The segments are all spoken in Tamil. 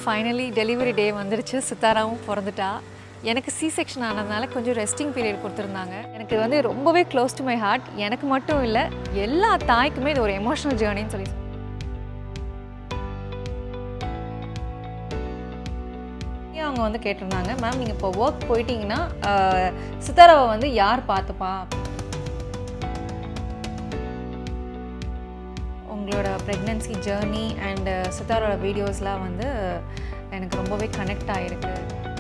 ஃபைனலி டெலிவரி டே வந்துருச்சு சித்தாராவும் பிறந்துட்டா எனக்கு சி செக்ஷன் ஆனதுனால கொஞ்சம் ரெஸ்டிங் பீரியட் கொடுத்துருந்தாங்க எனக்கு இது வந்து ரொம்பவே க்ளோஸ் டு மை ஹார்ட் எனக்கு மட்டும் இல்லை எல்லா தாய்க்குமே இது ஒரு எமோஷனல் ஜேர்னின்னு சொல்லி ஏன் அவங்க வந்து கேட்டிருந்தாங்க மேம் நீங்கள் இப்போ ஒர்க் போயிட்டீங்கன்னா ஆஹ், சித்தாராவை வந்து யார் பார்த்துப்பா உங்களோட ப்ரெக்னென்சி ஜேர்னி அண்ட் சித்தாரோட வீடியோஸ்லாம் வந்து எனக்கு ரொம்பவே கனெக்ட் ஆகிருக்கு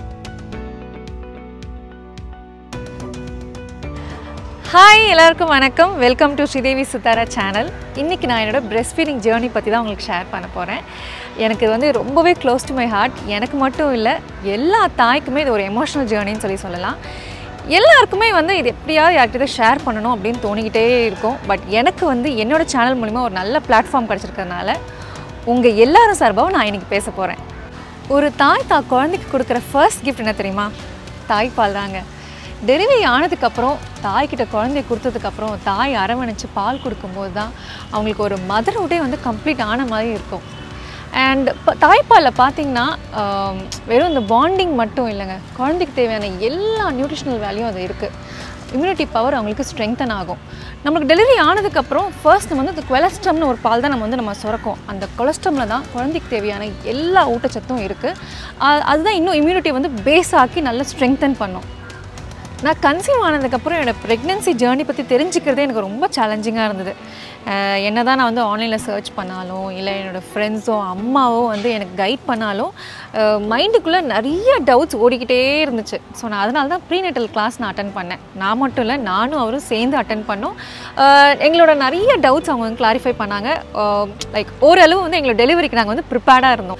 ஹாய் எல்லாருக்கும் வணக்கம் welcome to Sridevi Sithara channel இன்றைக்கி நான் என்னோட பிரெஸ்ட் ஃபீடிங் ஜேர்னி பற்றி தான் உங்களுக்கு ஷேர் பண்ண போகிறேன் எனக்கு இது வந்து ரொம்பவே க்ளோஸ் டு மை ஹார்ட் எனக்கு மட்டும் இல்லை எல்லா தாய்க்குமே இது ஒரு எமோஷனல் ஜேர்னின்னு சொல்லி சொல்லலாம் எல்லாருக்குமே வந்து இது எப்படியாவது யார்கிட்ட ஷேர் பண்ணணும் அப்படின்னு தோணிக்கிட்டே இருக்கும் பட் எனக்கு வந்து என்னோட சேனல் மூலிமா ஒரு நல்ல பிளாட்ஃபார்ம் கிடச்சிருக்கிறதுனால உங்கள் எல்லாரும் சார்பாகவும் நான் இன்றைக்கி பேச போகிறேன் ஒரு தாய் தான் குழந்தைக்கு கொடுக்குற ஃபர்ஸ்ட் கிஃப்ட் என்ன தெரியுமா தாய்ப்பால் தாங்க டெலிவரி ஆனதுக்கப்புறம் தாய்கிட்ட குழந்தைய கொடுத்ததுக்கப்புறம் தாய் அரவணைச்சு பால் கொடுக்கும்போது தான் அவங்களுக்கு ஒரு மதர்ஹுட்டே வந்து கம்ப்ளீட் ஆன மாதிரி இருக்கும் அண்ட் இப்போ தாய்ப்பாலில் பார்த்தீங்கன்னா ஆம், வெறும் இந்த பாண்டிங் மட்டும் இல்லைங்க குழந்தைக்கு தேவையான எல்லா நியூட்ரிஷனல் வேல்யூம் அது இருக்குது இம்யூனிட்டி பவர் அவங்களுக்கு ஸ்ட்ரெங்தன் ஆகும் நம்மளுக்கு டெலிவரி ஆனதுக்கப்புறம் ஃபர்ஸ்ட் நம்ம வந்து இந்த கொலஸ்ட்ரம்னு ஒரு பால் தான் நம்ம வந்து நம்ம சுரக்கும் அந்த கொலஸ்ட்ரமில் தான் குழந்தைக்கு தேவையான எல்லா ஊட்டச்சத்தும் இருக்குது அதுதான் இன்னும் இம்யூனிட்டி வந்து பேஸ் ஆக்கி நல்லா ஸ்ட்ரெங்தன் பண்ணும் நான் கன்சீவ் ஆனதுக்கப்புறம் என்னோடய ப்ரெக்னென்சி ஜேர்னி பற்றி தெரிஞ்சுக்கிறதே எனக்கு ரொம்ப சேலஞ்சிங்காக இருந்தது என்ன தான் நான் வந்து ஆன்லைனில் சர்ச் பண்ணாலும் இல்லை என்னோடய ஃப்ரெண்ட்ஸோ அம்மாவோ வந்து எனக்கு கைட் பண்ணாலும் மைண்டுக்குள்ளே நிறைய டவுட்ஸ் ஓடிக்கிட்டே இருந்துச்சு ஸோ நான் அதனால தான் ப்ரீநெட்டல் கிளாஸ் நான் அட்டன் பண்ணேன் நான் மட்டும் இல்லை நானும் அவரும் சேர்ந்து அட்டன் பண்ணோம் அஹ் எங்களோட நிறைய டவுட்ஸ் அவங்க வந்து கிளாரிஃபை பண்ணாங்க லைக் ஓரளவு வந்து எங்களோட டெலிவரிக்கு நாங்கள் வந்து ப்ரிப்பேர்டாக இருந்தோம்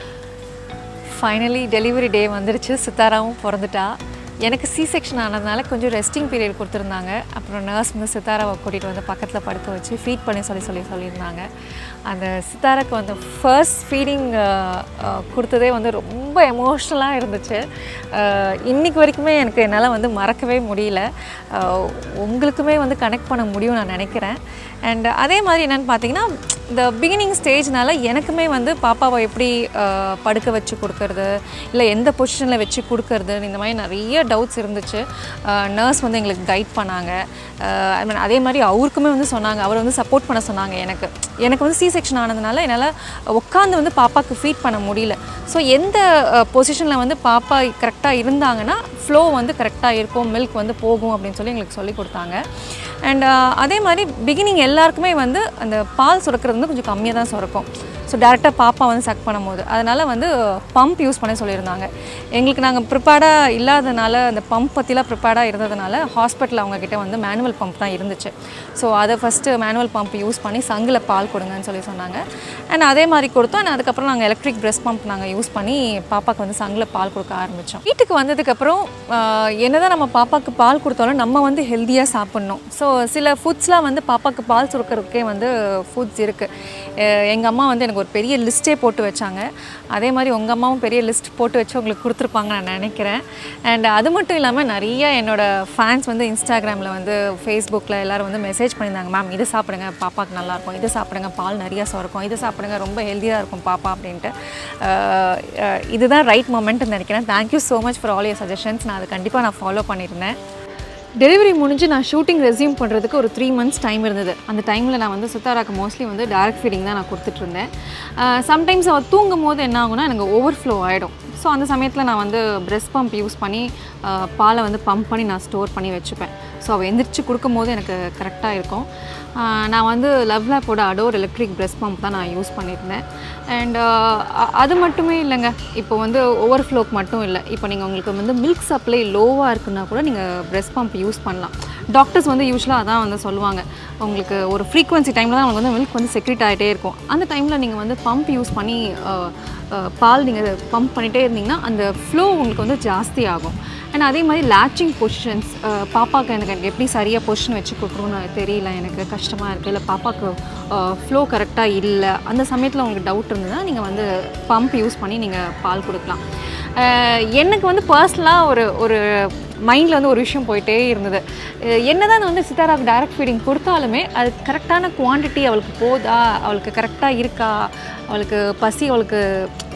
ஃபைனலி டெலிவரி டே வந்துருச்சு சித்தாராவும் பிறந்துட்டா எனக்கு சி செக்ஷன் ஆனதுனால கொஞ்சம் ரெஸ்டிங் பீரியட் கொடுத்துருந்தாங்க அப்புறம் நர்ஸ் வந்து சித்தாராவை கூட்டிகிட்டு வந்து பக்கத்தில் படுக்க வச்சு ஃபீட் பண்ணி சொல்லி சொல்லி சொல்லியிருந்தாங்க அந்த சித்தாராக்கு வந்து ஃபர்ஸ்ட் ஃபீடிங் கொடுத்ததே வந்து ரொம்ப எமோஷ்னலாக இருந்துச்சு அஹ், இன்னைக்கு வரைக்குமே எனக்கு என்னால் வந்து மறக்கவே முடியல அஹ், உங்களுக்குமே வந்து கனெக்ட் பண்ண முடியும் நான் நினைக்கிறேன் அண்ட் அதே மாதிரி என்னென்னு பார்த்தீங்கன்னா இந்த பிகினிங் ஸ்டேஜ்னால எனக்குமே வந்து பாப்பாவை எப்படி அஹ், படுக்க வச்சு கொடுக்கறது இல்லை எந்த பொசிஷனில் வச்சு கொடுக்கறது இந்த மாதிரி நிறைய டவுட்ஸ் இருந்துச்சு நர்ஸ் வந்து எங்களுக்கு கைட் பண்ணாங்க அஹ், I mean, அதே மாதிரி அவருக்குமே வந்து சொன்னாங்க அவர் வந்து சப்போர்ட் பண்ண சொன்னாங்க எனக்கு எனக்கு வந்து சி செக்ஷன் ஆனதுனால என்னால் உட்காந்து வந்து பாப்பாவுக்கு ஃபீட் பண்ண முடியல ஸோ எந்த பொசிஷனில் வந்து பாப்பா கரெக்டாக இருந்தாங்கன்னா ஃப்ளோ வந்து கரெக்டாக இருக்கும் மில்க் வந்து போகும் அப்படின்னு சொல்லி எங்களுக்கு சொல்லி கொடுத்தாங்க அண்ட் அதே மாதிரி பிகினிங் எல்லாருக்குமே வந்து அந்த பால் சுரக்கிறது வந்து கொஞ்சம் கம்மியாக தான் சுரக்கும் ஸோ டேரெக்டாக பாப்பா வந்து சக் பண்ணும்போது அதனால் வந்து பம்ப் யூஸ் பண்ண சொல்லியிருந்தாங்க எங்களுக்கு நாங்கள் ப்ரிப்பேர்டாக இல்லாதனால அந்த பம்ப் பற்றிலாம் ப்ரிப்பேர்டாக இருந்ததுனால ஹாஸ்பிட்டல் அவங்கக்கிட்ட வந்து மேனுவல் பம்ப் தான் இருந்துச்சு ஸோ அதை ஃபஸ்ட்டு மேனுவல் பம்ப் யூஸ் பண்ணி சங்கில் பால் கொடுங்கன்னு சொல்லி சொன்னாங்க அண்ட் அதே மாதிரி கொடுத்தோம் and அதுக்கப்புறம் நாங்கள் எலக்ட்ரிக் பிரஸ்ட் பம்ப் நாங்கள் யூஸ் பண்ணி பாப்பாக்கு வந்து சங்கில் பால் கொடுக்க ஆரம்பித்தோம் வீட்டுக்கு வந்ததுக்கப்புறம் என்னதான் நம்ம பாப்பாக்கு பால் கொடுத்தாலும் நம்ம வந்து ஹெல்த்தியாக சாப்பிட்ணும் ஸோ சில ஃபுட்ஸ்லாம் வந்து பாப்பாக்கு பால் சுரக்கிறதுக்கே வந்து ஃபுட்ஸ் இருக்குது எங்கள் அம்மா வந்து எனக்கு ஒரு பெரிய லிஸ்ட்டே போட்டு வச்சாங்க அதே மாதிரி உங்கள் அம்மாவும் பெரிய லிஸ்ட் போட்டு வச்சு உங்களுக்கு கொடுத்துருப்பாங்க நான் நினைக்கிறேன் அண்ட் அது மட்டும் இல்லாமல் நிறைய என்னோட ஃபேன்ஸ் வந்து இன்ஸ்டாகிராமில் வந்து ஃபேஸ்புக்கில் எல்லாரும் வந்து மெசேஜ் பண்ணியிருந்தாங்க மேம் இது சாப்பிடுங்க பாப்பாக்கு நல்லாயிருக்கும் இது சாப்பிடுங்க பால் நிறையா சுரக்கும் இது சாப்பிடுங்க ரொம்ப ஹெல்த்தியாக இருக்கும் பாப்பா அப்படின்ட்டு அஹ், அஹ், இதுதான் ரைட் மொமெண்ட்னு நினைக்கிறேன் thank you so much for all your suggestions நான் அதை கண்டிப்பாக நான் ஃபாலோ பண்ணியிருந்தேன் டெலிவரி முடிஞ்சு நான் ஷூட்டிங் ரெஸ்யூம் பண்ணுறதுக்கு ஒரு த்ரீ மந்த்ஸ் டைம் இருந்தது அந்த டைமில் நான் வந்து சித்தாராக்கு மோஸ்ட்லி வந்து டேரக்ட் ஃபீடிங் தான் நான் கொடுத்துட்ருந்தேன் சம்டைம்ஸ் அவள் தூங்கும் போது என்ன ஆகும்னா எனக்கு ஓவர்ஃப்ளோ ஆகிடும் ஸோ அந்த சமயத்தில் நான் வந்து பிரஸ்ட் பம்ப் யூஸ் பண்ணி ஆஹ், பாலை வந்து பம்ப் பண்ணி நான் ஸ்டோர் பண்ணி வச்சுப்பேன் ஸோ அவள் எந்திரிச்சு கொடுக்கும்போது எனக்கு கரெக்டாக இருக்கும் ஆஹ், நான் வந்து லவ் லேப்போட அடோர் எலக்ட்ரிக் பிரஸ்ட் பம்ப் தான் நான் யூஸ் பண்ணியிருந்தேன் அண்ட் அது மட்டுமே இல்லைங்க இப்போ வந்து ஓவர்ஃப்ளோக்கு மட்டும் இல்லை இப்போ நீங்கள் உங்களுக்கு வந்து மில்க் சப்ளை லோவாக இருக்குன்னா கூட நீங்கள் பிரஸ்ட் பம்ப் யூஸ் பண்ணலாம் டாக்டர்ஸ் வந்து யூஸ்வலாக அதான் வந்து சொல்லுவாங்க உங்களுக்கு ஒரு ஃப்ரீக்வன்சி டைமில் தான் உங்களுக்கு வந்து மில்க் வந்து செக்ரேட் ஆகிட்டே இருக்கும் அந்த டைமில் நீங்கள் வந்து பம்ப் யூஸ் பண்ணி ஆஹ், ஆஹ், பால் நீங்கள் பம்ப் பண்ணிகிட்டே இருந்தீங்கன்னா அந்த ஃப்ளோ உங்களுக்கு வந்து ஜாஸ்தி ஆகும் அண்ட் அதே மாதிரி லேச்சிங் பொசிஷன்ஸ் பாப்பாவுக்கு எனக்கு எப்படி சரியாக பொசிஷன் வச்சு கொடுக்கணும்னு தெரியல எனக்கு கஷ்டமாக இருக்குது இல்லை பாப்பாவுக்கு ஃப்ளோ கரெக்டாக இல்லை அந்த சமயத்தில் உங்களுக்கு டவுட் இருந்ததுன்னா நீங்கள் வந்து பம்ப் யூஸ் பண்ணி நீங்கள் பால் கொடுக்கலாம் அஹ் எனக்கு வந்து பர்சனலாக ஒரு ஒரு மைண்டில் வந்து ஒரு விஷயம் போயிட்டே இருந்தது என்ன தான் வந்து சித்தாராவுக்கு டைரக்ட் ஃபீடிங் கொடுத்தாலுமே அது கரெக்டான குவாண்டிட்டி அவளுக்கு போதா அவளுக்கு கரெக்டாக இருக்கா அவளுக்கு பசி அவளுக்கு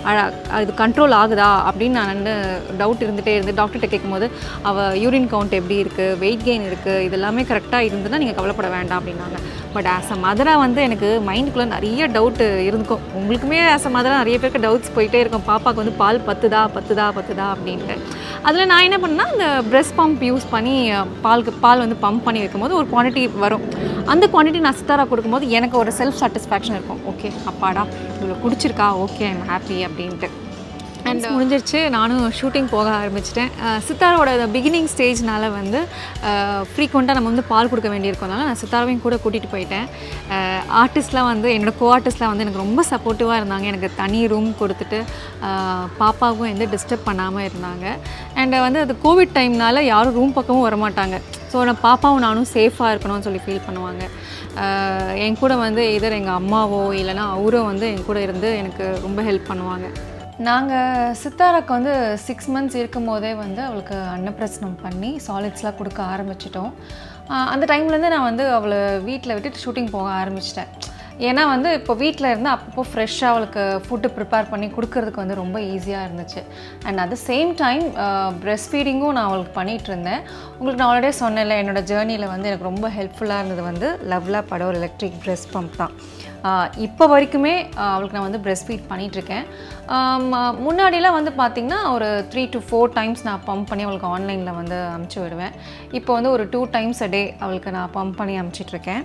அழ- அது கண்ட்ரோல் ஆகுதா அப்படின்னு நான் வந்து டவுட் இருந்துகிட்டே இருந்து டாக்டர்கிட்ட கேட்கும்போது அவள் யூரின் கவுண்ட் எப்படி இருக்குது வெயிட் கெயின் இருக்குது இது எல்லாமே கரெக்டாக இருந்ததுன்னா நீங்கள் கவலைப்பட வேண்டாம் அப்படின்னாங்க பட் ஆஸ் அ மதராக வந்து எனக்கு மைண்டுக்குள்ளே நிறைய டவுட் இருந்துக்கும் உங்களுக்குமே ஆஸ் அ மதராக நிறைய பேருக்கு டவுட்ஸ் போயிட்டே இருக்கும் பாப்பாவுக்கு வந்து பால் பத்துதா பத்துதா பத்துதா அப்படின்ட்டு அதில் நான் என்ன பண்ணேன்னா இந்த பிரஸ்ட் பம்ப் யூஸ் பண்ணி அஹ், பாலுக்கு பால் வந்து பம்ப் பண்ணி வைக்கும்போது ஒரு குவான்டிட்டி வரும் அந்த குவான்டிட்டி நான் சித்தாரா கொடுக்கும்போது எனக்கு ஒரு செல்ஃப் சாட்டிஸ்ஃபேக்ஷன் இருக்கும் ஓகே அப்பாடா இவ்வளோ குடிச்சிருக்கா ஓகே ஐம் ஹாப்பி அப்படின்ட்டு அண்ட் முடிஞ்சிருச்சு நானும் ஷூட்டிங் போக ஆரம்பிச்சிட்டேன் அஹ் சித்தாரோட பிகினிங் ஸ்டேஜ்னால வந்து ஃப்ரீக்வெண்ட்டாக நம்ம வந்து பால் கொடுக்க வேண்டியிருக்கனால நான் சித்தாராவையும் கூட கூட்டிகிட்டு போயிட்டேன் ஆர்டிஸ்ட்லாம் வந்து என்னோட கோ ஆர்டிஸ்ட்லாம் வந்து எனக்கு ரொம்ப சப்போர்ட்டிவாக இருந்தாங்க எனக்கு தனி ரூம் கொடுத்துட்டு அஹ் பாப்பாவுக்கும் எந்த டிஸ்டர்ப் பண்ணாமல் இருந்தாங்க அண்ட் வந்து அது கோவிட் டைம்னால யாரும் ரூம் பக்கமும் வரமாட்டாங்க ஸோ நான் பாப்பாவும் நானும் சேஃபாக இருக்கணும்னு சொல்லி ஃபீல் பண்ணுவாங்க அஹ் என் கூட வந்து எதர் எங்கள் அம்மாவோ இல்லைனா அவரோ வந்து என் கூட இருந்து எனக்கு ரொம்ப ஹெல்ப் பண்ணுவாங்க நாங்கள் சித்தாராக்கு வந்து சிக்ஸ் மந்த்ஸ் இருக்கும் போதே வந்து அவளுக்கு அன்னப்பிரசனம் பண்ணி சாலிட்ஸ்லாம் கொடுக்க ஆரம்பிச்சிட்டோம் ஆஹ் அந்த டைம்லேருந்து நான் வந்து அவளை வீட்டில் விட்டுட்டு ஷூட்டிங் போக ஆரம்பிச்சிட்டேன் ஏன்னா வந்து இப்போ வீட்டில் இருந்து அப்பப்போ ஃப்ரெஷ்ஷாக அவளுக்கு ஃபுட்டு ப்ரிப்பேர் பண்ணி கொடுக்கறதுக்கு வந்து ரொம்ப ஈஸியாக இருந்துச்சு and at the same time breast ஃபீடிங்கும் நான் அவளுக்கு பண்ணிகிட்டு இருந்தேன் உங்களுக்கு நான் ஆல்ரெடி சொன்னேன்ல என்னோட ஜேர்னியில் வந்து எனக்கு ரொம்ப ஹெல்ப்ஃபுல்லாக இருந்தது வந்து லவ்லா பட ஒரு எலக்ட்ரிக் breast பம்ப் தான் ஆஹ் இப்போ வரைக்குமே ஆஹ் அவளுக்கு நான் வந்து breast ஃபீட் பண்ணிகிட்ருக்கேன் முன்னாடிலாம் வந்து பார்த்திங்கன்னா ஒரு த்ரீ டு ஃபோர் டைம்ஸ் நான் பம்ப் பண்ணி அவளுக்கு ஆன்லைனில் வந்து அமுச்சு விடுவேன் இப்போ வந்து ஒரு டூ டைம்ஸ் அ டே அவளுக்கு நான் பம்ப் பண்ணி அமுச்சிட்ருக்கேன்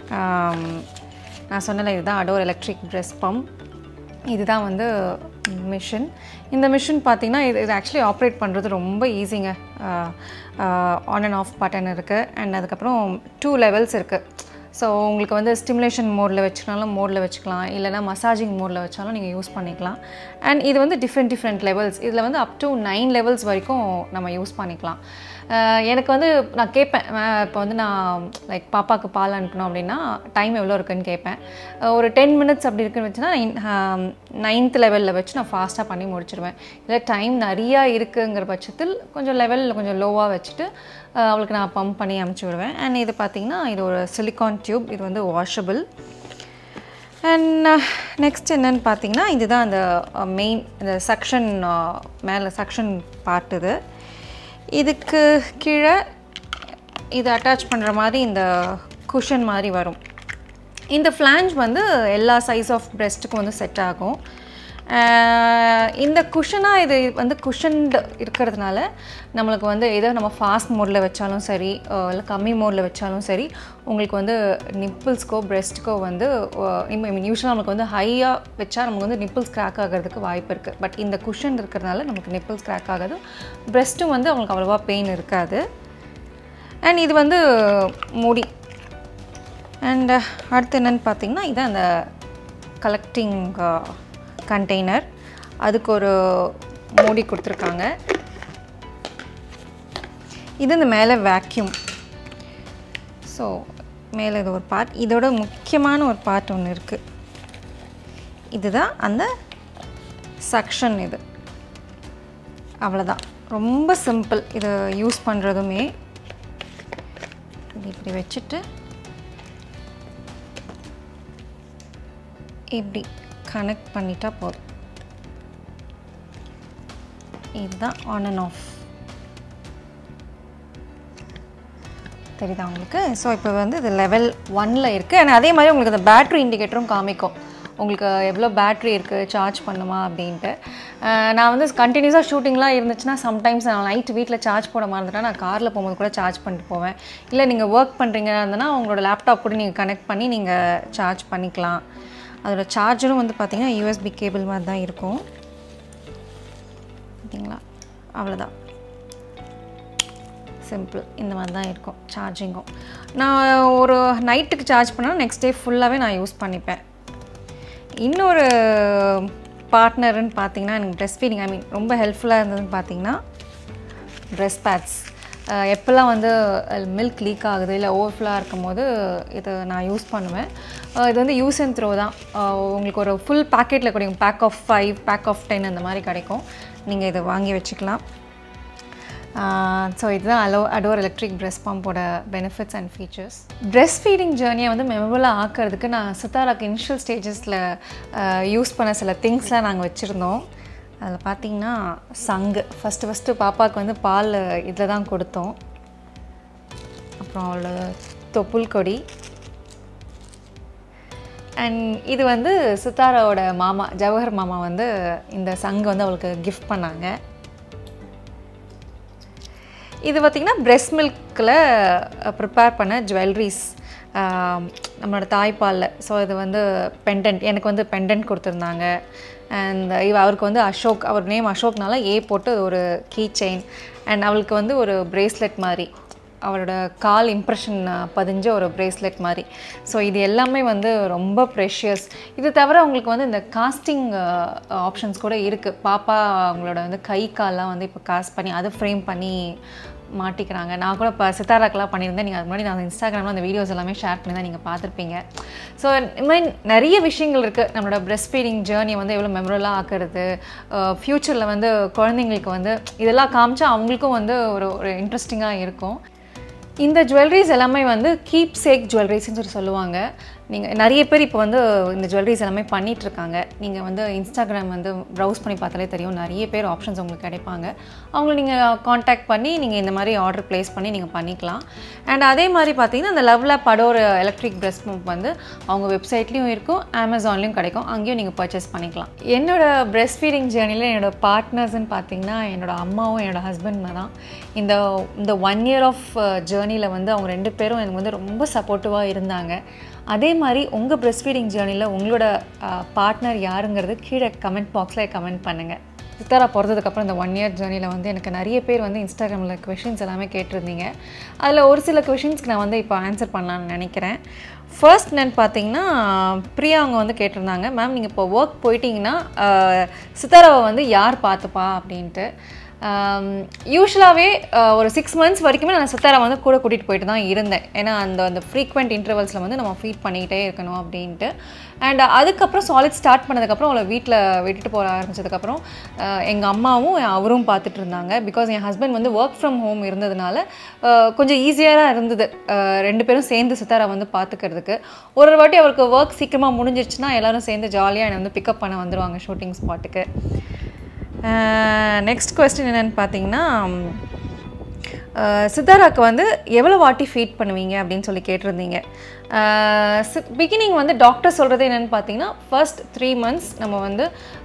நான் சொன்னல இதுதான் அடோர் எலக்ட்ரிக் breast பம்ப் இதுதான் வந்து மிஷின் இந்த மிஷின் பார்த்தீங்கன்னா இது இது ஆக்சுவலி ஆப்ரேட் பண்ணுறது ரொம்ப ஈஸிங்க ஆன் அண்ட் ஆஃப் பட்டன் இருக்குது அண்ட் அதுக்கப்புறம் டூ லெவல்ஸ் இருக்குது ஸோ உங்களுக்கு வந்து ஸ்டிமுலேஷன் மோடில் வச்சுக்கனாலும் மோடில் வச்சுக்கலாம் இல்லைனா மசாஜிங் மோடில் வச்சாலும் நீங்கள் யூஸ் பண்ணிக்கலாம் அண்ட் இது வந்து டிஃப்ரெண்ட் டிஃப்ரெண்ட் லெவல்ஸ் இதில் வந்து அப் டு நைன் லெவல்ஸ் வரைக்கும் நம்ம யூஸ் பண்ணிக்கலாம் அஹ் எனக்கு வந்து நான் கேட்பேன் இப்போ வந்து நான் லைக் பாப்பாவுக்கு பால் அனுப்பணும் அப்படின்னா டைம் எவ்வளோ இருக்குன்னு கேட்பேன் அஹ் ஒரு டென் மினிட்ஸ் அப்படி இருக்குன்னு வச்சுன்னா நைன்த் லெவலில் வச்சு நான் ஃபாஸ்ட்டாக பண்ணி முடிச்சிடுவேன் இல்லை டைம் நிறையா இருக்குங்கிற பட்சத்தில் கொஞ்சம் லெவலில் கொஞ்சம் லோவாக வச்சுட்டு அஹ் அவளுக்கு நான் பம்ப் பண்ணி அமுச்சு விடுவேன் அண்ட் இது பார்த்திங்கன்னா இது ஒரு சிலிக்கான் டியூப் இது வந்து வாஷபிள் அண்ட் நெக்ஸ்ட் என்னன்னு பார்த்தீங்கன்னா இதுதான் அந்த மெயின் இந்த சக்ஷன் மேலே சக்ஷன் பார்ட் இது இதுக்கு கீழே இது அட்டாச் பண்ணுற மாதிரி இந்த குஷன் மாதிரி வரும் இந்த ஃப்ளாஞ்ச் வந்து எல்லா சைஸ் ஆஃப் breastக்கும் வந்து செட் ஆகும் அஹ் இந்த குஷனாக இது வந்து குஷன்டு இருக்கிறதுனால நம்மளுக்கு வந்து ஏதோ நம்ம ஃபாஸ்ட் மோடில் வச்சாலும் சரி இல்லை கம்மி மோடில் வச்சாலும் சரி உங்களுக்கு வந்து நிப்பிள்ஸ்க்கோ breastக்கோ வந்து ஐ மீன் யூஸ்வலாக நமக்கு வந்து ஹையாக வச்சா நமக்கு வந்து நிப்பிள்ஸ் கிராக் ஆகிறதுக்கு வாய்ப்பு இருக்குது பட் இந்த குஷன் இருக்கிறதுனால நமக்கு நிப்பிள்ஸ் கிராக் ஆகாது breastம் வந்து அவங்களுக்கு அவ்வளோவா பெயின் இருக்காது அண்ட் இது வந்து மூடி அண்ட் அடுத்து என்னென்னு பார்த்தீங்கன்னா இதான் அந்த கலெக்டிங் கண்டெய்னர் அதுக்கு ஒரு மூடி கொடுத்துருக்காங்க இது இந்த மேலே வேக்யூம் ஸோ மேலே இது ஒரு பார்ட் இதோட முக்கியமான ஒரு பார்ட் ஒன்று இருக்குது இதுதான் அந்த சக்ஷன் இது அவ்வளோதான் ரொம்ப சிம்பிள் இதை யூஸ் பண்ணுறதுமே இது இப்படி வச்சுட்டு இப்படி கனெக்ட் பண்ணிட்டா போதும் இதுதான் ஆன் அண்ட் ஆஃப் தெரியுதா உங்களுக்கு ஸோ இப்போ வந்து இது லெவல் ஒனில் இருக்குது அண்ட் அதே மாதிரி உங்களுக்கு அந்த பேட்ரி இண்டிகேட்டரும் காமிக்கும் உங்களுக்கு எவ்வளோ பேட்ரி இருக்குது சார்ஜ் பண்ணுமா அப்படின்ட்டு அஹ் நான் வந்து கண்டினியூஸாக ஷூட்டிங்லாம் இருந்துச்சுன்னா சம்டைம்ஸ் நான் நைட் வீட்டில் சார்ஜ் போட மறந்துட்டா நான் காரில் போகும்போது கூட சார்ஜ் பண்ணிட்டு போவேன் இல்லை நீங்கள் ஒர்க் பண்ணுறீங்க இருந்தனா உங்களோட லேப்டாப் கூட நீங்கள் கனெக்ட் பண்ணி நீங்கள் சார்ஜ் பண்ணிக்கலாம் அதோட சார்ஜரும் வந்து பார்த்திங்கன்னா யூஎஸ்பி கேபிள் மாதிரி தான் இருக்கும் பார்த்தீங்களா அவ்வளோதான் சிம்பிள் இந்த மாதிரி தான் இருக்கும் சார்ஜிங்கும் நான் ஒரு நைட்டுக்கு சார்ஜ் பண்ணால் நெக்ஸ்ட் டே ஃபுல்லாகவே நான் யூஸ் பண்ணிப்பேன் இன்னொரு பார்ட்னர்னு பார்த்தீங்கன்னா எனக்கு ப்ரெஸ் ஃபீடிங் ஐ மீன் ரொம்ப ஹெல்ப்ஃபுல்லாக இருந்ததுன்னு பார்த்தீங்கன்னா ப்ரெஸ் பேட்ஸ் எப்போல்லாம் வந்து மில்க் லீக் ஆகுது இல்லை ஓவர்ஃப்ளாக இருக்கும் போது இதை நான் யூஸ் பண்ணுவேன் அஹ் இது வந்து யூஸ் அண்ட் த்ரோ தான் அஹ் உங்களுக்கு ஒரு ஃபுல் பேக்கெட்டில் கிடைக்கும் pack of five pack of ten அந்த மாதிரி கிடைக்கும் நீங்கள் இதை வாங்கி வச்சுக்கலாம் ஸோ இதுதான் அலோ அடோர் எலக்ட்ரிக் பிரெஸ்ட் பம்போட benefits and features breast feeding ஜேர்னியை வந்து மெமரபுளாக ஆக்கிறதுக்கு நான் சித்தாராக்கு இனிஷியல் ஸ்டேஜஸில் யூஸ் பண்ண சில திங்ஸ்லாம் நாங்கள் வச்சுருந்தோம் அதில் பார்த்தீங்கன்னா சங்கு ஃபஸ்ட்டு ஃபஸ்ட்டு பாப்பாவுக்கு வந்து பால் இதில் தான் கொடுத்தோம் அப்புறம் அவளோட தொப்புள் கொடி அண்ட் இது வந்து சித்தாராவோட மாமா ஜவஹர் மாமா வந்து இந்த சங்கு வந்து அவளுக்கு கிஃப்ட் பண்ணாங்க இது பார்த்திங்கன்னா பிரெஸ்ட் மில்கில் ப்ரிப்பேர் பண்ண ஜுவல்லரிஸ் நம்மளோட தாய்ப்பாலில் ஸோ இது வந்து பெண்டன்ட் எனக்கு வந்து பெண்டன்ட் கொடுத்துருந்தாங்க அண்ட் இவ அவருக்கு வந்து அசோக் அவர் நேம் அசோக்னால ஏ போட்டு ஒரு கீ செயின் அண்ட் அவளுக்கு வந்து ஒரு பிரேஸ்லெட் மாதிரி அவளோட கால் இம்ப்ரெஷன் பதிஞ்ச ஒரு பிரேஸ்லெட் மாதிரி ஸோ இது எல்லாமே வந்து ரொம்ப ப்ரெஷியஸ் இது தவிர அவங்களுக்கு வந்து இந்த காஸ்டிங் ஆப்ஷன்ஸ் கூட இருக்குது பாப்பா அவங்களோட வந்து கை கால்லாம் வந்து இப்போ காஸ்ட் பண்ணி அதை ஃப்ரேம் பண்ணி மாட்டிக்கிறாங்க நான் கூட இப்போ சித்தாராக்கெலாம் பண்ணியிருந்தேன் நீங்கள் அது முன்னாடி நான் இன்ஸ்டாகிராமில் அந்த வீடியோஸ் எல்லாமே ஷேர் பண்ணி தான் நீங்கள் பார்த்துருப்பீங்க ஸோ இந்த மாதிரி நிறைய விஷயங்கள் இருக்குது நம்மளோட பிரெஸ்ட் ஃபீடிங் ஜேர்னியை வந்து எவ்வளோ மெமரலாக ஆக்குறது ஃப்யூச்சரில் வந்து குழந்தைங்களுக்கு வந்து இதெல்லாம் காமிச்சா அவங்களுக்கும் வந்து ஒரு ஒரு இன்ட்ரெஸ்டிங்காக இருக்கும் இந்த ஜுவல்லரிஸ் எல்லாமே வந்து கீப் சேக் ஜுவல்லரிஸ்ன்னு சொல்லி சொல்லுவாங்க நீங்கள் நிறைய பேர் இப்போ வந்து இந்த ஜுவல்லரிஸ் எல்லாமே பண்ணிகிட்ருக்காங்க நீங்கள் வந்து இன்ஸ்டாகிராம் வந்து ப்ரௌஸ் பண்ணி பார்த்தாலே தெரியும் நிறைய பேர் ஆப்ஷன்ஸ் உங்களுக்கு கிடைப்பாங்க அவங்கள நீங்கள் காண்டாக்ட் பண்ணி நீங்கள் இந்த மாதிரி ஆர்டர் ப்ளேஸ் பண்ணி நீங்கள் பண்ணிக்கலாம் அண்ட் அதே மாதிரி பார்த்தீங்கன்னா இந்த லவ்ல படோர் எலக்ட்ரிக் ப்ரெஸ் பம்ப் வந்து அவங்க வெப்சைட்லேயும் இருக்கும் அமேசான்லேயும் கிடைக்கும் அங்கேயும் நீங்கள் பர்ச்சேஸ் பண்ணிக்கலாம் என்னோட பிரெஸ்ட் ஃபீடிங் ஜேர்னியில் என்னோட பார்ட்னர்ஸ்ன்னு பார்த்தீங்கன்னா என்னோட அம்மாவும் என்னோட ஹஸ்பண்ட் தான் இந்த இந்த ஒன் இயர் ஆஃப் ஜேர்னியில் வந்து அவங்க ரெண்டு பேரும் எனக்கு வந்து ரொம்ப சப்போர்ட்டிவாக இருந்தாங்க அதே மாதிரி உங்கள் பிரெஸ்ட் ஃபீடிங் ஜேர்னியில் உங்களோட பார்ட்னர் யாருங்கிறது கீழே கமெண்ட் பாக்ஸில் கமெண்ட் பண்ணுங்கள் சித்தாரா பிறந்ததுக்கப்புறம் இந்த ஒன் இயர் ஜேர்னியில் வந்து எனக்கு நிறைய பேர் வந்து இன்ஸ்டாகிராமில் கொஷின்ஸ் எல்லாமே கேட்டிருந்தீங்க அதில் ஒரு சில கொஷின்ஸ்க்கு நான் வந்து இப்போ ஆன்சர் பண்ணலான்னு நினைக்கிறேன் ஃபர்ஸ்ட் என்னன்னு பார்த்தீங்கன்னா பிரியா அவங்க வந்து கேட்டிருந்தாங்க மேம் நீங்கள் இப்போ ஒர்க் போயிட்டீங்கன்னா சித்தாராவை வந்து யார் பார்த்துப்பா அப்படின்ட்டு யூஸ்வலாகவே ஒரு சிக்ஸ் மந்த்ஸ் வரைக்குமே நான் சித்தாரா வந்து கூட கூட்டிகிட்டு போயிட்டு தான் இருந்தேன் ஏன்னா அந்த அந்த ஃப்ரீக்வெண்ட் இன்டர்வல்ஸில் வந்து நம்ம ஃபீட் பண்ணிக்கிட்டே இருக்கணும் அப்படின்ட்டு அண்ட் அதுக்கப்புறம் சாலிட் ஸ்டார்ட் பண்ணதுக்கப்புறம் அவளை வீட்டில் விட்டுட்டு போக ஆரம்பிச்சதுக்கப்புறம் எங்கள் அம்மாவும் அவரும் பார்த்துட்டு இருந்தாங்க பிகாஸ் என் ஹஸ்பண்ட் வந்து ஒர்க் ஃப்ரம் ஹோம் இருந்ததுனால கொஞ்சம் ஈஸியாக தான் இருந்தது ரெண்டு பேரும் சேர்ந்து சித்தாரா வந்து பார்த்துக்கிறதுக்கு ஒரு ஒரு வாட்டி அவருக்கு ஒர்க் சீக்கிரமாக முடிஞ்சிருச்சுன்னா எல்லோரும் சேர்ந்து ஜாலியாக என்னை வந்து பிக்கப் பண்ண வந்துடுவாங்க ஷூட்டிங் ஸ்பாட்டுக்கு நெக்ஸ்ட் கொஸ்டின் என்னென்னு பார்த்தீங்கன்னா சித்தாராக்கு வந்து எவ்வளோ வாட்டி ஃபீட் பண்ணுவீங்க அப்படின்னு சொல்லி கேட்டிருந்தீங்க பிகினிங் வந்து டாக்டர் சொல்கிறது என்னென்னு பார்த்தீங்கன்னா ஃபர்ஸ்ட் த்ரீ மந்த்ஸ் நம்ம வந்து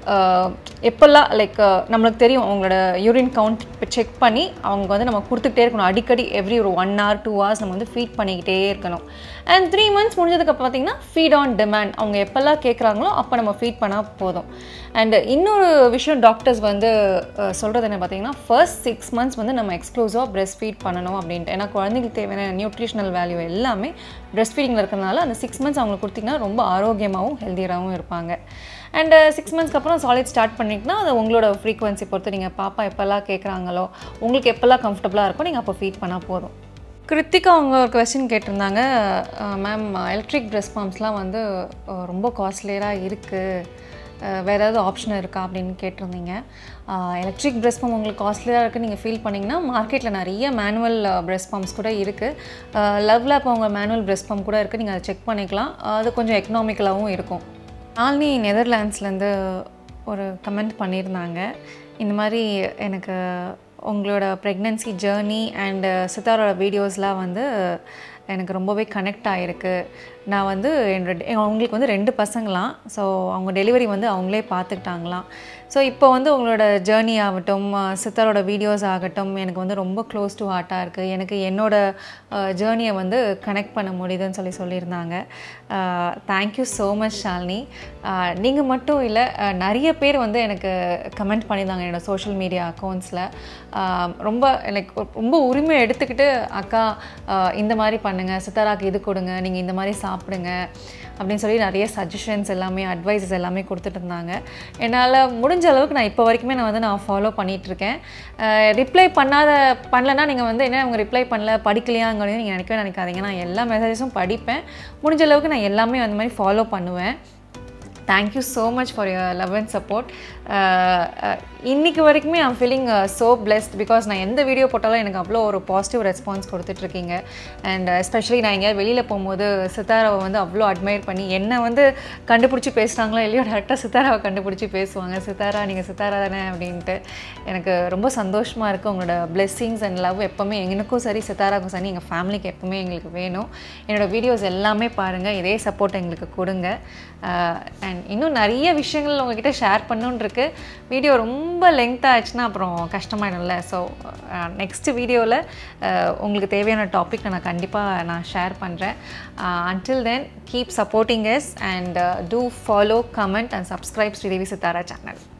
எப்போல்லாம் லைக் நம்மளுக்கு தெரியும் அவங்களோட யூரின் கவுண்ட் செக் பண்ணி அவங்க வந்து நம்ம கொடுத்துக்கிட்டே இருக்கணும் அடிக்கடி எவ்ரி ஒரு ஒன் ஹவர் டூ ஹவர்ஸ் நம்ம வந்து ஃபீட் பண்ணிக்கிட்டே இருக்கணும் அண்ட் த்ரீ மந்த்ஸ் முடிஞ்சதுக்கு பார்த்தீங்கன்னா ஃபீட் ஆன் டிமாண்ட் அவங்க எப்போல்லாம் கேட்குறாங்களோ அப்போ நம்ம ஃபீட் பண்ணால் போதும் அண்ட் இன்னொரு விஷயம் டாக்டர்ஸ் வந்து சொல்கிறது என்ன பார்த்தீங்கன்னா ஃபர்ஸ்ட் சிக்ஸ் மந்த்ஸ் வந்து நம்ம எக்ஸ்க்ளூசிவாக பிரெஸ்ட் ஃபீட் பண்ணணும் அப்படின்ட்டு ஏன்னா குழந்தைங்களுக்கு தேவையான நியூட்ரிஷனல் வேல்யூ எல்லாமே பிரெஸ்ட் ஃபீடிங்கில் இருக்கிறதுனால அந்த சிக்ஸ் மந்த்ஸ் அவங்களுக்கு கொடுத்தீங்கன்னா ரொம்ப ஆரோக்கியமாகவும் ஹெல்த்தியராகவும் இருப்பாங்க அண்டு சிக்ஸ் மந்த்ஸ்க்கு அப்புறம் சாலிட் ஸ்டார்ட் பண்ணிட்டுனா அது உங்களோட ஃப்ரீக்வன்சி பொறுத்து நீங்கள் பாப்பா எப்போல்லாம் கேட்குறாங்களோ உங்களுக்கு எப்போல்லாம் கம்ஃபர்டபுளாக இருக்கோ நீங்கள் அப்போ ஃபீட் பண்ணால் போதும் கிருத்திகா அவங்க ஒரு கொஸ்டின் கேட்டிருந்தாங்க மேம் எலக்ட்ரிக் ட்ரெஸ் பம்ப்ஸ்லாம் வந்து ரொம்ப காஸ்ட்லியராக இருக்குது வேறு ஏதாவது ஆப்ஷன் இருக்கா அப்படின்னு கேட்டிருந்தீங்க எலக்ட்ரிக் ப்ரெஸ் பம்ப் உங்களுக்கு காஸ்ட்லியாக இருக்குது நீங்கள் ஃபீல் பண்ணிங்கன்னா மார்க்கெட்டில் நிறைய மேனுவல் ப்ரெஸ் பம்ப்ஸ் கூட இருக்குது லவ்ல இப்போ அவங்க மேனுவல் ப்ரெஸ் பம்ப் கூட இருக்குது நீங்கள் அதை செக் பண்ணிக்கலாம் அது கொஞ்சம் எக்கனாமிக்கலாகவும் இருக்கும் ஆல்னி நெதர்லாண்ட்ஸ்லேருந்து ஒரு கமெண்ட் பண்ணியிருந்தாங்க இந்த மாதிரி எனக்கு உங்களோட ப்ரெக்னென்சி ஜேர்னி அண்டு சித்தாரோட வீடியோஸ்லாம் வந்து எனக்கு ரொம்பவே கனெக்ட் ஆகிருக்கு நான் வந்து என்னோட அவங்களுக்கு வந்து ரெண்டு பசங்களாம் ஸோ அவங்க டெலிவரி வந்து அவங்களே பார்த்துக்கிட்டாங்களாம் ஸோ இப்போ வந்து உங்களோட ஜேர்னி ஆகட்டும் சித்தரோட வீடியோஸ் ஆகட்டும் எனக்கு வந்து ரொம்ப க்ளோஸ் டு ஹார்ட்டாக இருக்குது எனக்கு என்னோட ஜேர்னியை வந்து கனெக்ட் பண்ண முடியுதுன்னு சொல்லி சொல்லியிருந்தாங்க தேங்க்யூ ஸோ மச் ஷாலினி நீங்கள் மட்டும் இல்லை நிறைய பேர் வந்து எனக்கு கமெண்ட் பண்ணியிருந்தாங்க என்னோடய சோஷியல் மீடியா அக்கௌண்ட்ஸில் ரொம்ப லைக் ரொம்ப உரிமை எடுத்துக்கிட்டு அக்கா இந்த மாதிரி பண்ணுங்கள் சித்தாராக்கு இது கொடுங்க நீங்கள் இந்த மாதிரி சாப்பிடுங்க அப்படின்னு சொல்லி நிறைய சஜஷன்ஸ் எல்லாமே அட்வைசஸ் எல்லாமே கொடுத்துட்டு இருந்தாங்க என்னால் முடிஞ்ச அளவுக்கு நான் இப்போ வரைக்குமே நான் வந்து நான் ஃபாலோ பண்ணிகிட்ருக்கேன் ரிப்ளை பண்ணாத பண்ணலன்னா நீங்கள் வந்து என்ன அவங்க ரிப்ளை பண்ணல படிக்கலையாங்கிறது நீங்கள் நினைக்கவே நினைக்காதீங்க நான் எல்லா மெசேஜஸும் படிப்பேன் முடிஞ்ச அளவுக்கு நான் எல்லாமே அந்த மாதிரி ஃபாலோ பண்ணுவேன் thank you so much for your love and support இன்னைக்கு வரைக்குமே I'm feeling so blessed because நான் எந்த வீடியோ போட்டாலும் எனக்கு அவ்வளோ ஒரு பாசிட்டிவ் ரெஸ்பான்ஸ் கொடுத்துட்ருக்கீங்க அண்ட் எஸ்பெஷலி நான் எங்கேயாவது வெளியில் போகும்போது சித்தாராவை வந்து அவ்வளோ அட்மையர் பண்ணி என்னை வந்து கண்டுபிடிச்சி பேசுகிறாங்களோ இல்லையோ டேரெக்டாக சித்தாராவை கண்டுபிடிச்சி பேசுவாங்க சித்தாரா நீங்கள் சித்தாரா தானே அப்படின்ட்டு எனக்கு ரொம்ப சந்தோஷமாக இருக்குது உங்களோட பிளெஸ்ஸிங்ஸ் அண்ட் லவ் எப்போவுமே எனக்கும் சரி சித்தாராவுக்கும் சரி எங்கள் ஃபேமிலிக்கு எப்போவுமே எங்களுக்கு வேணும் என்னோடய வீடியோஸ் எல்லாமே பாருங்கள் இதே சப்போர்ட் எங்களுக்கு கொடுங்க அண்ட் இன்னும் நிறைய விஷயங்கள் உங்ககிட்ட ஷேர் பண்ணணுன்னு இருக்கு வீடியோ ரொம்ப லென்த் ஆச்சுன்னா அப்புறம் கஷ்டமாயிடும்ல ஸோ நெக்ஸ்ட் வீடியோவில் உங்களுக்கு தேவையான டாபிக் நான் கண்டிப்பாக நான் ஷேர் பண்ணுறேன் until then keep supporting us and do follow comment and subscribe Sridevi Sithara channel